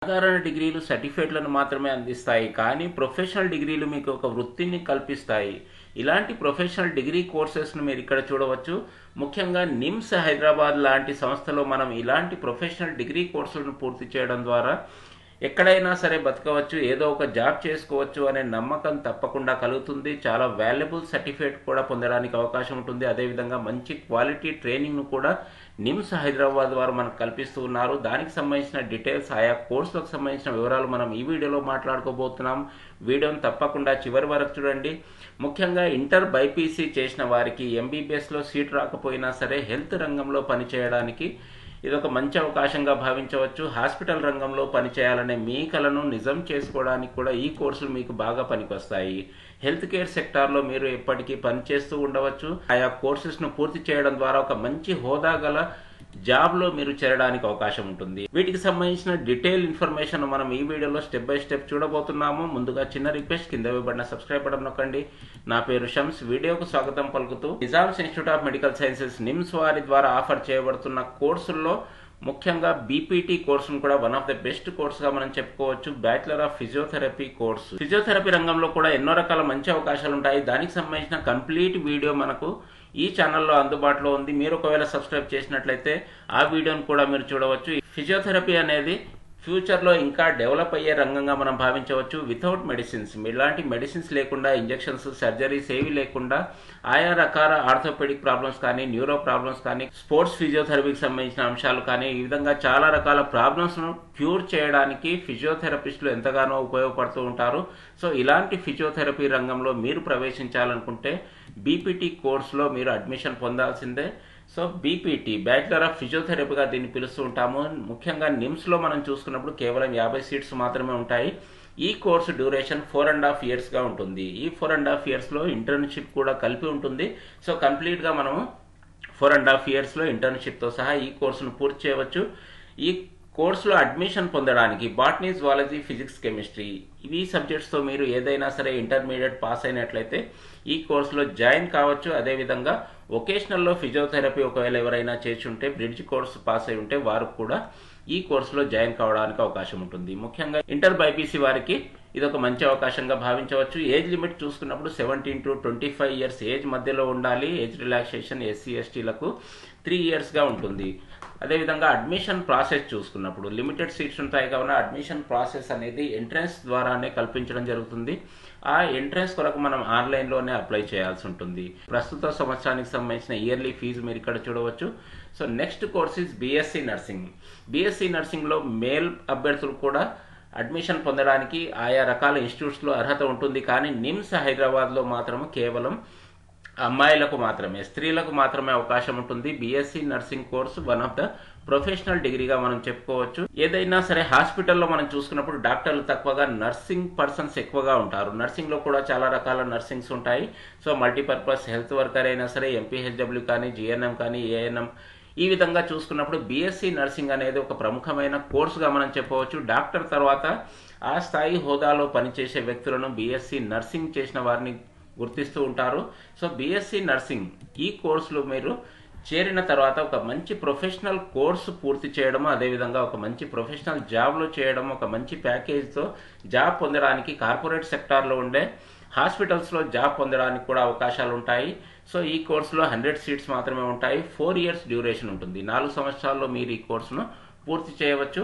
సాధారణ డిగ్రీలు సర్టిఫికేట్లను మాత్రమే అందిస్తాయి కానీ ప్రొఫెషనల్ డిగ్రీలు మీకు ఒక వృత్తిని కల్పిస్తాయి ఇలాంటి ప్రొఫెషనల్ డిగ్రీ కోర్సెస్ను మీరు ఇక్కడ చూడవచ్చు ముఖ్యంగా నిమ్స్ హైదరాబాద్ లాంటి సంస్థలో మనం ఇలాంటి ప్రొఫెషనల్ డిగ్రీ కోర్సులను పూర్తి చేయడం ద్వారా ఎక్కడైనా సరే బతకవచ్చు ఏదో ఒక జాబ్ చేసుకోవచ్చు అనే నమ్మకం తప్పకుండా కలుగుతుంది చాలా వాల్యుబుల్ సర్టిఫికేట్ కూడా పొందడానికి అవకాశం ఉంటుంది అదేవిధంగా మంచి క్వాలిటీ ట్రైనింగ్ను కూడా నిమ్స్ హైదరాబాద్ వారు మనకు కల్పిస్తూ ఉన్నారు దానికి సంబంధించిన డీటెయిల్స్ ఆయా కోర్సులకు సంబంధించిన వివరాలు మనం ఈ వీడియోలో మాట్లాడుకోబోతున్నాం వీడియోని తప్పకుండా చివరి వరకు చూడండి ముఖ్యంగా ఇంటర్ బైపీసీ చేసిన వారికి ఎంబీబీఎస్లో సీట్ రాకపోయినా సరే హెల్త్ రంగంలో పనిచేయడానికి ఇది ఒక మంచి అవకాశంగా భావించవచ్చు హాస్పిటల్ రంగంలో పనిచేయాలనే మీ కలను నిజం చేసుకోవడానికి కూడా ఈ కోర్సులు మీకు బాగా పనికొస్తాయి హెల్త్ కేర్ సెక్టార్లో మీరు ఎప్పటికీ పనిచేస్తూ ఉండవచ్చు ఆయా కోర్సెస్ను పూర్తి చేయడం ద్వారా ఒక మంచి హోదా గల జాబ్లో మీరు చేరడానికి అవకాశం ఉంటుంది వీటికి సంబంధించిన డీటెయిల్ ఇన్ఫర్మేషన్ మనం ఈ వీడియోలో స్టెప్ బై స్టెప్ చూడబోతున్నాము ముందుగా చిన్న రిక్వెస్ట్ కింద ఇవ్వబడిన సబ్స్క్రైబ్ బటన్ నొక్కండి నా పేరు షమ్స్ వీడియోకు స్వాగతం పలుకుతూ Nizam's institute of medical sciences NIMS వారి ద్వారా ఆఫర్ చేయబడుతున్న కోర్సుల్లో ముఖ్యంగా బీపీటీ కోర్సును కూడా వన్ ఆఫ్ ద బెస్ట్ కోర్సుగా మనం చెప్పుకోవచ్చు bachelor of physiotherapy course physiotherapy రంగంలో కూడా ఎన్నో రకాల మంచి అవకాశాలు ఉంటాయి దానికి సంబంధించిన కంప్లీట్ వీడియో మనకు ఈ ఛానల్లో అందుబాటులో ఉంది మీరు ఒకవేళ సబ్స్క్రైబ్ చేసినట్లయితే ఆ వీడియోను కూడా మీరు చూడవచ్చు ఫిజియోథెరపీ అనేది ఫ్యూచర్లో ఇంకా డెవలప్ అయ్యే రంగంగా మనం భావించవచ్చు వితౌట్ మెడిసిన్స్ ఇలాంటి మెడిసిన్స్ లేకుండా ఇంజెక్షన్స్ సర్జరీస్ ఏవి లేకుండా ఆయా రకాల ఆర్థోపెడిక్ ప్రాబ్లమ్స్ కానీ న్యూరో ప్రాబ్లమ్స్ కానీ స్పోర్ట్స్ ఫిజియోథెరపీకి సంబంధించిన అంశాలు కానీ ఈ విధంగా చాలా రకాల ప్రాబ్లమ్స్ను క్యూర్ చేయడానికి ఫిజియోథెరపిస్టులు ఎంతగానో ఉపయోగపడుతూ ఉంటారు సో ఇలాంటి ఫిజియోథెరపీ రంగంలో మీరు ప్రవేశించాలనుకుంటే బీపీటీ కోర్సులో మీరు అడ్మిషన్ పొందాల్సిందే సో బీపీటీ బ్యాచిలర్ ఆఫ్ ఫిజియోథెరపీగా దీన్ని పిలుస్తూ ఉంటాము ముఖ్యంగా నిమ్స్లో మనం చూసుకున్నప్పుడు కేవలం యాభై సీట్స్ మాత్రమే ఉంటాయి ఈ course duration four and half ఇయర్స్గా ఉంటుంది ఈ ఫోర్ అండ్ హాఫ్ ఇయర్స్లో ఇంటర్న్షిప్ కూడా కలిపి ఉంటుంది సో కంప్లీట్గా మనము ఫోర్ అండ్ హాఫ్ ఇయర్స్లో ఇంటర్న్షిప్తో సహా ఈ కోర్సును పూర్తి చేయవచ్చు ఈ కోర్సులో అడ్మిషన్ పొందడానికి బాటనీ జువాలజీ ఫిజిక్స్ కెమిస్ట్రీ ఇవి సబ్జెక్ట్స్తో మీరు ఏదైనా సరే ఇంటర్మీడియట్ పాస్ అయినట్లయితే ఈ కోర్సులో జాయిన్ కావచ్చు అదేవిధంగా వొకేషనల్లో ఫిజియోథెరపీ ఒకవేళ ఎవరైనా చేసి ఉంటే బ్రిడ్జ్ కోర్సు పాస్ అయి ఉంటే వారు కూడా ఈ కోర్సులో జాయిన్ కావడానికి అవకాశం ఉంటుంది ముఖ్యంగా ఇంటర్ బైపీసీ వారికి ఇది ఒక మంచి అవకాశంగా భావించవచ్చు ఏజ్ లిమిట్ చూసుకున్నప్పుడు seventeen to twenty five years age మధ్యలో ఉండాలి ఏజ్ రిలాక్సేషన్ ఎస్సీ ఎస్టీలకు త్రీ ఇయర్స్గా ఉంటుంది అదేవిధంగా అడ్మిషన్ ప్రాసెస్ చూసుకున్నప్పుడు లిమిటెడ్ సీట్స్ ఉంటాయి కావున అడ్మిషన్ ప్రాసెస్ అనేది ఎంట్రన్స్ ద్వారానే కల్పించడం జరుగుతుంది ఆ ఎంట్రన్స్ కొరకు మనం ఆన్లైన్లోనే అప్లై చేయాల్సి ఉంటుంది ప్రస్తుత సంవత్సరానికి సంబంధించిన ఇయర్లీ ఫీజు మీరు ఇక్కడ చూడవచ్చు so next course is BSc nursing BSc నర్సింగ్లో మేల్ అభ్యర్థులు కూడా అడ్మిషన్ పొందడానికి ఆయా రకాల ఇన్స్టిట్యూట్స్లో అర్హత ఉంటుంది కానీ నిమ్స్ హైదరాబాద్లో మాత్రం కేవలం అమ్మాయిలకు మాత్రమే స్త్రీలకు మాత్రమే అవకాశం ఉంటుంది BSc nursing course one of the professional డిగ్రీగా మనం చెప్పుకోవచ్చు ఏదైనా సరే హాస్పిటల్లో మనం చూసుకున్నప్పుడు డాక్టర్లు తక్కువగా నర్సింగ్ పర్సన్స్ ఎక్కువగా ఉంటారు నర్సింగ్ లో కూడా చాలా రకాల నర్సింగ్స్ ఉంటాయి సో మల్టీపర్పస్ హెల్త్ వర్కర్ అయినా సరే ఎంపీహెచ్డబ్ల్యూ కానీ జిఎన్ఎం కానీ ఏఎన్ఎం ఈ విధంగా చూసుకున్నప్పుడు బీఎస్సీ నర్సింగ్ అనేది ఒక ప్రముఖమైన కోర్సుగా మనం చెప్పవచ్చు డాక్టర్ తర్వాత ఆ స్థాయి హోదాలో పనిచేసే వ్యక్తులను బీఎస్సీ నర్సింగ్ చేసిన వారిని గుర్తిస్తూ ఉంటారు సో బీఎస్సీ నర్సింగ్ ఈ కోర్సులో మీరు చేరిన తర్వాత ఒక మంచి ప్రొఫెషనల్ కోర్సు పూర్తి చేయడం అదేవిధంగా ఒక మంచి ప్రొఫెషనల్ జాబ్లో చేయడం ఒక మంచి ప్యాకేజ్తో జాబ్ పొందడానికి కార్పొరేట్ సెక్టార్లో ఉండే హాస్పిటల్స్లో జాబ్ పొందడానికి కూడా అవకాశాలు ఉంటాయి సో ఈ కోర్సులో హండ్రెడ్ సీట్స్ మాత్రమే ఉంటాయి ఫోర్ ఇయర్స్ డ్యూరేషన్ ఉంటుంది నాలుగు సంవత్సరాల్లో మీరు ఈ కోర్సును పూర్తి చేయవచ్చు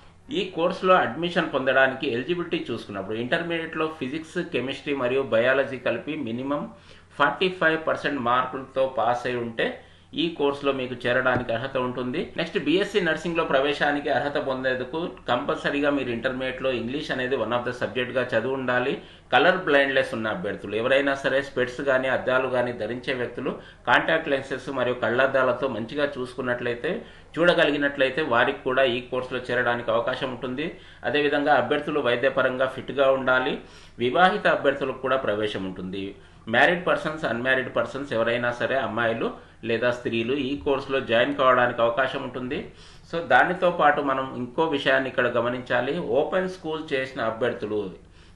ఈ కోర్సులో అడ్మిషన్ పొందడానికి ఎలిజిబిలిటీ చూసుకున్నప్పుడు ఇంటర్మీడియట్లో ఫిజిక్స్ కెమిస్ట్రీ మరియు బయాలజీ కలిపి మినిమం ఫార్టీ ఫైవ్ పర్సెంట్ మార్కులతో పాస్ అయి ఉంటే ఈ కోర్సులో మీకు చేరడానికి అర్హత ఉంటుంది నెక్స్ట్ బీఎస్సీ నర్సింగ్ లో ప్రవేశానికి అర్హత పొందేందుకు కంపల్సరీగా మీరు ఇంటర్మీడియట్ లో ఇంగ్లీష్ అనేది వన్ ఆఫ్ ద సబ్జెక్ట్ గా చదివి ఉండాలి కలర్ బ్లైండ్లెస్ ఉన్న అభ్యర్థులు ఎవరైనా సరే స్పెట్స్ కానీ అద్దాలు కానీ ధరించే వ్యక్తులు కాంటాక్ట్ లెన్సెస్ మరియు కళ్ళద్దాలతో మంచిగా చూసుకున్నట్లయితే చూడగలిగినట్లయితే వారికి కూడా ఈ కోర్సులో చేరడానికి అవకాశం ఉంటుంది అదేవిధంగా అభ్యర్థులు వైద్యపరంగా ఫిట్గా ఉండాలి వివాహిత అభ్యర్థులకు కూడా ప్రవేశం ఉంటుంది మ్యారీడ్ పర్సన్స్ అన్మ్యారీడ్ పర్సన్స్ ఎవరైనా సరే అమ్మాయిలు లేదా స్త్రీలు ఈ కోర్సులో జాయిన్ కావడానికి అవకాశం ఉంటుంది సో దానితో పాటు మనం ఇంకో విషయాన్ని ఇక్కడ గమనించాలి ఓపెన్ స్కూల్ చేసిన అభ్యర్థులు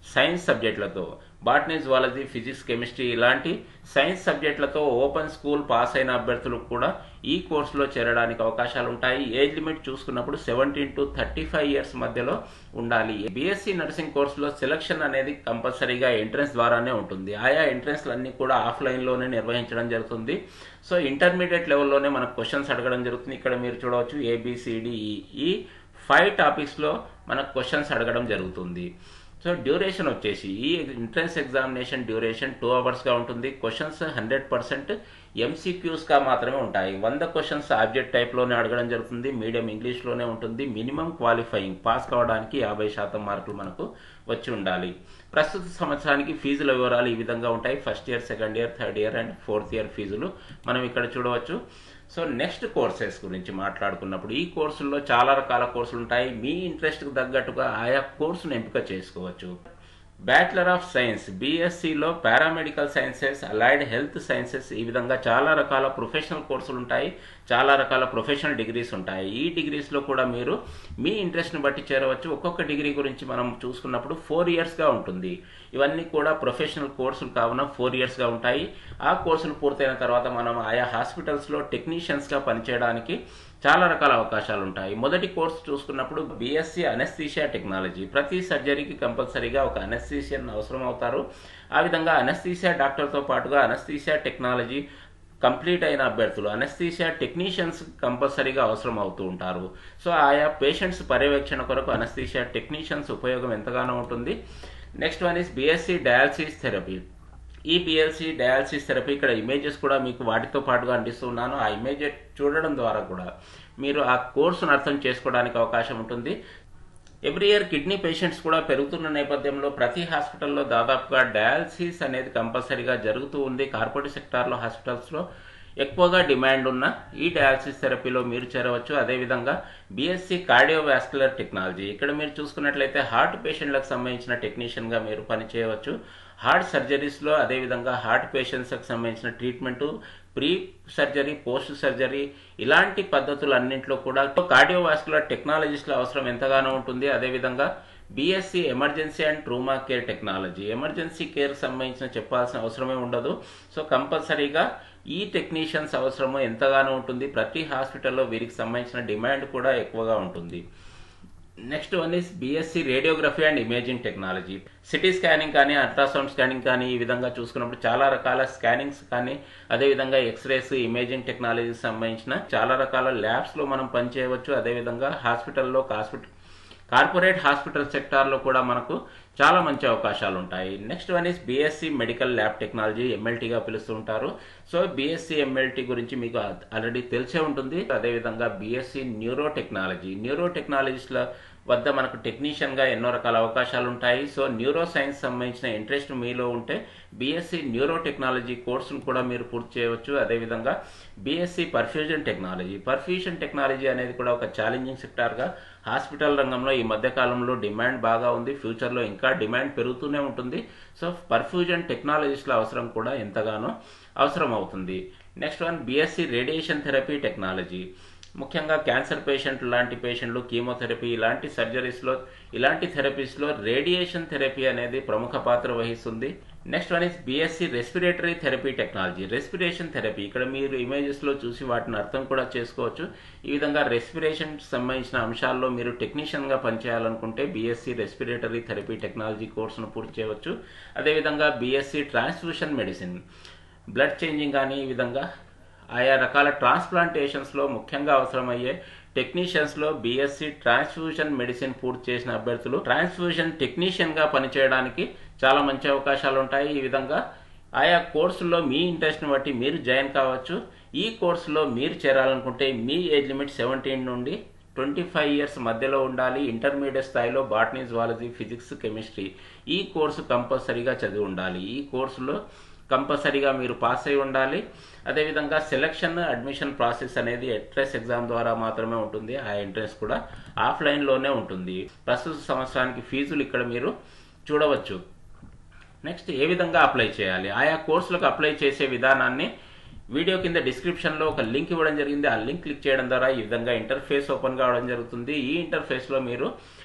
సైన్స్ సబ్జెక్టులతో బాటనీ జువాలజీ ఫిజిక్స్ కెమిస్ట్రీ ఇలాంటి సైన్స్ సబ్జెక్టులతో ఓపెన్ స్కూల్ పాస్ అయిన అభ్యర్థులకు కూడా ఈ కోర్సులో చేరడానికి అవకాశాలు ఉంటాయి ఏజ్ లిమిట్ చూసుకున్నప్పుడు seventeen to thirty five years మధ్యలో ఉండాలి బీఎస్సీ నర్సింగ్ కోర్సులో సెలక్షన్ అనేది కంపల్సరీగా ఎంట్రన్స్ ద్వారానే ఉంటుంది ఆయా ఎంట్రన్స్లు అన్ని కూడా ఆఫ్లైన్లోనే నిర్వహించడం జరుగుతుంది సో ఇంటర్మీడియట్ లెవెల్లోనే మనకు క్వశ్చన్స్ అడగడం జరుగుతుంది ఇక్కడ మీరు చూడవచ్చు ఏబిసిడిఈ ఈ ఫైవ్ టాపిక్స్లో మనకు క్వశ్చన్స్ అడగడం జరుగుతుంది సో డ్యూరేషన్ వచ్చేసి ఈ ఎంట్రన్స్ ఎగ్జామినేషన్ డ్యూరేషన్ టూ అవర్స్గా ఉంటుంది క్వశ్చన్స్ హండ్రెడ్ పర్సెంట్ ఎంసీక్యూస్గా మాత్రమే ఉంటాయి వంద క్వశ్చన్స్ ఆబ్జెక్ట్ టైప్లోనే అడగడం జరుగుతుంది మీడియం ఇంగ్లీష్లోనే ఉంటుంది మినిమం క్వాలిఫైయింగ్ పాస్ కావడానికి యాభై శాతం మార్కులు మనకు వచ్చి ఉండాలి ప్రస్తుత సంవత్సరానికి ఫీజుల వివరాలు ఈ విధంగా ఉంటాయి first year second year third year and fourth year ఫీజులు మనం ఇక్కడ చూడవచ్చు సో నెక్స్ట్ కోర్సెస్ గురించి మాట్లాడుకున్నప్పుడు ఈ కోర్సుల్లో చాలా రకాల కోర్సులు ఉంటాయి మీ ఇంట్రెస్ట్కి తగ్గట్టుగా ఆయా కోర్సును ఎంపిక చేసుకోవచ్చు బ్యాచిలర్ ఆఫ్ సైన్స్ బీఎస్సీలో paramedical sciences allied health sciences ఈ విధంగా చాలా రకాల ప్రొఫెషనల్ కోర్సులు ఉంటాయి చాలా రకాల ప్రొఫెషనల్ డిగ్రీస్ ఉంటాయి ఈ డిగ్రీస్లో కూడా మీరు మీ ఇంట్రెస్ట్ని బట్టి చేరవచ్చు ఒక్కొక్క డిగ్రీ గురించి మనం చూసుకున్నప్పుడు ఫోర్ ఇయర్స్గా ఉంటుంది ఇవన్నీ కూడా ప్రొఫెషనల్ కోర్సులు కావున ఫోర్ ఇయర్స్గా ఉంటాయి ఆ కోర్సులు పూర్తయిన తర్వాత మనం ఆయా హాస్పిటల్స్లో టెక్నీషియన్స్గా పనిచేయడానికి చాలా రకాల అవకాశాలు ఉంటాయి మొదటి కోర్సు చూసుకున్నప్పుడు బీఎస్సీ అనస్థీషియా టెక్నాలజీ ప్రతి సర్జరీకి కంపల్సరీగా ఒక అనస్థీషియన్ అవసరం అవుతారు ఆ విధంగా అనస్థీషియా డాక్టర్తో పాటుగా అనస్థీషియా టెక్నాలజీ కంప్లీట్ అయిన అభ్యర్థులు అనస్థీషియా టెక్నీషియన్స్ కంపల్సరీగా అవసరం అవుతూ ఉంటారు సో ఆయా పేషెంట్స్ పర్యవేక్షణ కొరకు అనస్థీషియా టెక్నీషియన్స్ ఉపయోగం ఎంతగానో ఉంటుంది next one is BSc dialysis therapy ఈ పిఎల్సి డయాలసిస్ థెరపీ ఇక్కడ ఇమేజెస్ కూడా మీకు వాటితో పాటుగా అందిస్తున్నాను ఆ ఇమేజ్ చూడడం ద్వారా కూడా మీరు ఆ కోర్సును అర్థం చేసుకోవడానికి అవకాశం ఉంటుంది ఎవ్రీ ఇయర్ కిడ్నీ పేషెంట్స్ కూడా పెరుగుతున్న నేపథ్యంలో ప్రతి హాస్పిటల్లో దాదాపుగా డయాలసిస్ అనేది కంపల్సరీగా జరుగుతూ ఉంది కార్పొరేట్ సెక్టార్లో హాస్పిటల్స్లో ఎక్కువగా డిమాండ్ ఉన్న ఈ డయాలసిస్ థెరపీలో మీరు చేరవచ్చు అదేవిధంగా బీఎస్సీ కార్డియోవాస్కులర్ టెక్నాలజీ ఇక్కడ మీరు చూసుకున్నట్లయితే హార్ట్ పేషెంట్లకు సంబంధించిన టెక్నీషియన్గా మీరు పనిచేయవచ్చు హార్ట్ సర్జరీస్లో అదేవిధంగా హార్ట్ పేషెంట్స్కి సంబంధించిన treatment pre surgery post surgery ఇలాంటి పద్ధతులన్నింటిలో కూడా కార్డియోవాస్కులర్ టెక్నాలజిస్ట్ల అవసరం ఎంతగానో ఉంటుంది అదేవిధంగా BSc emergency and trauma care technology emergency care సంబంధించిన చెప్పాల్సిన అవసరమే ఉండదు సో కంపల్సరీగా ఈ టెక్నీషియన్స్ అవసరము ఎంతగానో ఉంటుంది ప్రతి హాస్పిటల్లో వీరికి సంబంధించిన డిమాండ్ కూడా ఎక్కువగా ఉంటుంది next one is BSc radiography and imaging technology CT scanning కానీ అల్ట్రాసౌండ్ స్కానింగ్ కానీ ఈ విధంగా చూసుకున్నప్పుడు చాలా రకాల స్కానింగ్స్ కానీ అదేవిధంగా ఎక్స్రేస్ ఇమేజింగ్ టెక్నాలజీకి సంబంధించిన చాలా రకాల ల్యాబ్స్లో మనం పనిచేయవచ్చు అదేవిధంగా హాస్పిటల్లో హాస్పిటల్ కార్పొరేట్ హాస్పిటల్ సెక్టార్లో కూడా మనకు చాలా మంచి అవకాశాలు ఉంటాయి next one is BSc medical lab technology ఎంఎల్టీగా పిలుస్తుంటారు సో బీఎస్సీ ఎంఎల్టీ గురించి మీకు ఆల్రెడీ తెలిసే ఉంటుంది అదేవిధంగా బీఎస్సీ న్యూరో టెక్నాలజీ న్యూరో టెక్నాలజీస్ల వద్ద మనకు టెక్నీషియన్గా ఎన్నో రకాల అవకాశాలు ఉంటాయి సో న్యూరో సైన్స్ సంబంధించిన ఇంట్రెస్ట్ మీలో ఉంటే బీఎస్సీ న్యూరో టెక్నాలజీ కోర్సును కూడా మీరు పూర్తి చేయవచ్చు అదేవిధంగా BSc perfusion technology perfusion technology అనేది కూడా ఒక ఛాలెంజింగ్ సెక్టార్గా హాస్పిటల్ రంగంలో ఈ మధ్య కాలంలో డిమాండ్ బాగా ఉంది ఫ్యూచర్లో ఇంకా డిమాండ్ పెరుగుతూనే ఉంటుంది సో పర్ఫ్యూజన్ టెక్నాలజీస్ల అవసరం కూడా ఎంతగానో అవసరం అవుతుంది next one BSc radiation therapy technology ముఖ్యంగా క్యాన్సర్ పేషెంట్ లాంటి పేషెంట్లు కీమోథెరపీ ఇలాంటి సర్జరీస్లో ఇలాంటి థెరపీస్లో రేడియేషన్ థెరపీ అనేది ప్రముఖ పాత్ర వహిస్తుంది next one is BSc respiratory therapy technology respiration therapy ఇక్కడ మీరు ఇమేజెస్లో చూసి వాటిని అర్థం కూడా చేసుకోవచ్చు ఈ విధంగా రెస్పిరేషన్ సంబంధించిన అంశాల్లో మీరు టెక్నీషియన్గా పనిచేయాలనుకుంటే బీఎస్సీ రెస్పిరేటరీ థెరపీ టెక్నాలజీ కోర్సును పూర్తి చేయవచ్చు అదేవిధంగా BSc transfusion medicine blood changing కానీ ఈ విధంగా ఆయా రకాల ట్రాన్స్ప్లాంటేషన్స్లో ముఖ్యంగా అవసరమయ్యే టెక్నీషియన్స్లో బీఎస్సీ ట్రాన్స్ఫ్యూజన్ మెడిసిన్ పూర్తి చేసిన అభ్యర్థులు ట్రాన్స్ఫ్యూజన్ టెక్నీషియన్గా పనిచేయడానికి చాలా మంచి అవకాశాలు ఉంటాయి ఈ విధంగా ఆయా కోర్సుల్లో మీ ఇంట్రెస్ట్ని బట్టి మీరు జాయిన్ కావచ్చు ఈ కోర్సులో మీరు చేరాలనుకుంటే మీ ఏజ్ లిమిట్ సెవెంటీన్ నుండి ట్వంటీ ఫైవ్ ఇయర్స్ మధ్యలో ఉండాలి ఇంటర్మీడియట్ స్థాయిలో బాటనీ జువాలజీ ఫిజిక్స్ కెమిస్ట్రీ ఈ కోర్సు కంపల్సరీగా చదివి ఉండాలి ఈ కోర్సులో కంపల్సరీగా మీరు పాస్ అయి ఉండాలి అదేవిధంగా సెలక్షన్ అడ్మిషన్ ప్రాసెస్ అనేది ఎంట్రెన్స్ ఎగ్జామ్ ద్వారా మాత్రమే ఉంటుంది ఆ ఎంట్రెన్స్ కూడా ఆఫ్లైన్లోనే ఉంటుంది ప్రస్తుత సంవత్సరానికి ఫీజులు ఇక్కడ మీరు చూడవచ్చు నెక్స్ట్ ఏ విధంగా అప్లై చేయాలి ఆయా కోర్సులకు అప్లై చేసే విధానాన్ని వీడియో కింద డిస్క్రిప్షన్లో ఒక లింక్ ఇవ్వడం జరిగింది ఆ లింక్ క్లిక్ చేయడం ద్వారా ఈ విధంగా ఇంటర్ఫేస్ ఓపెన్ కావడం జరుగుతుంది ఈ ఇంటర్ఫేస్లో మీరు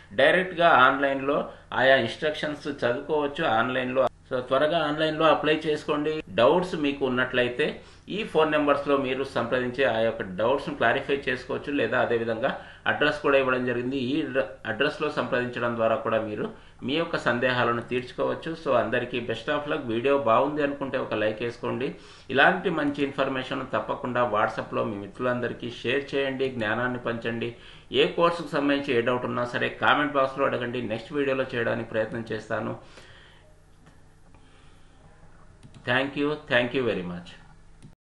డైరెక్ట్గా ఆన్లైన్లో ఆయా ఇన్స్ట్రక్షన్స్ చదువుకోవచ్చు ఆన్లైన్లో సో త్వరగా ఆన్లైన్లో అప్లై చేసుకోండి డౌట్స్ మీకు ఉన్నట్లయితే ఈ ఫోన్ నెంబర్స్లో మీరు సంప్రదించి ఆ యొక్క డౌట్స్ను క్లారిఫై చేసుకోవచ్చు లేదా అదేవిధంగా అడ్రస్ కూడా ఇవ్వడం జరిగింది ఈ అడ్రస్లో సంప్రదించడం ద్వారా కూడా మీరు మీ యొక్క సందేహాలను తీర్చుకోవచ్చు సో అందరికీ బెస్ట్ ఆఫ్ లక్ వీడియో బాగుంది అనుకుంటే ఒక లైక్ వేసుకోండి ఇలాంటి మంచి ఇన్ఫర్మేషన్ తప్పకుండా వాట్సాప్లో మీ మిత్రులందరికీ షేర్ చేయండి జ్ఞానాన్ని పంచండి ఏ కోర్సుకు సంబంధించి ఏ డౌట్ ఉన్నా సరే కామెంట్ బాక్స్లో అడగండి నెక్స్ట్ వీడియోలో చేయడానికి ప్రయత్నం చేస్తాను thank you thank you very much